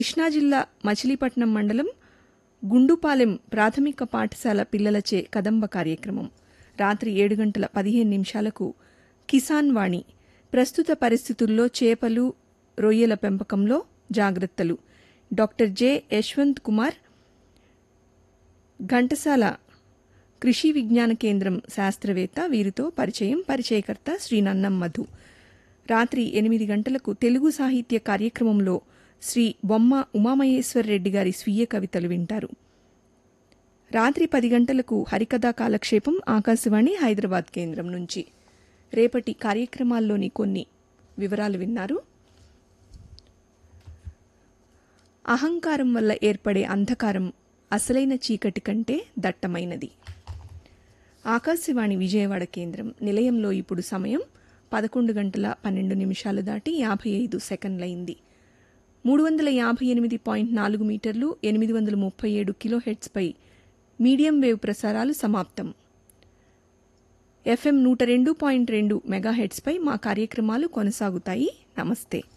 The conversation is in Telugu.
కృష్ణా జిల్లా మచిలీపట్నం మండలం గుండుపాలెం ప్రాథమిక పాఠశాల పిల్లలచే కదంబ కార్యక్రమం రాత్రి ఏడు గంటల పదిహేను నిమిషాలకు కిసాన్ వాణి ప్రస్తుత పరిస్థితుల్లో చేపలు రొయ్యల పెంపకంలో జాగ్రత్తలు డాక్టర్ జె యశ్వంత్ కుమార్ ఘంటసాల కృషి విజ్ఞాన కేంద్రం శాస్త్రవేత్త వీరితో పరిచయం పరిచయకర్త శ్రీ నన్నం మధు రాత్రి ఎనిమిది గంటలకు తెలుగు సాహిత్య కార్యక్రమంలో శ్రీ బొమ్మ ఉమామహేశ్వర్ రెడ్డి గారి స్వీయ కవితలు వింటారు రాత్రి పది గంటలకు హరికథా కాలక్షేపం ఆకాశవాణి హైదరాబాద్ కేంద్రం నుంచి రేపటి కార్యక్రమాల్లోని కొన్ని వివరాలు విన్నారు అహంకారం వల్ల ఏర్పడే అంధకారం అసలైన చీకటి కంటే దట్టమైనది ఆకాశవాణి విజయవాడ కేంద్రం నిలయంలో ఇప్పుడు సమయం పదకొండు గంటల పన్నెండు నిమిషాలు దాటి యాభై ఐదు సెకండ్లయింది మూడు వందల యాభై ఎనిమిది పాయింట్ నాలుగు మీటర్లు ఎనిమిది వందల ముప్పై ఏడు కిలోహెట్స్పై మీడియం వేవ్ ప్రసారాలు సమాప్తం ఎఫ్ఎం నూట రెండు పాయింట్ రెండు మెగాహెట్స్పై మా కార్యక్రమాలు కొనసాగుతాయి నమస్తే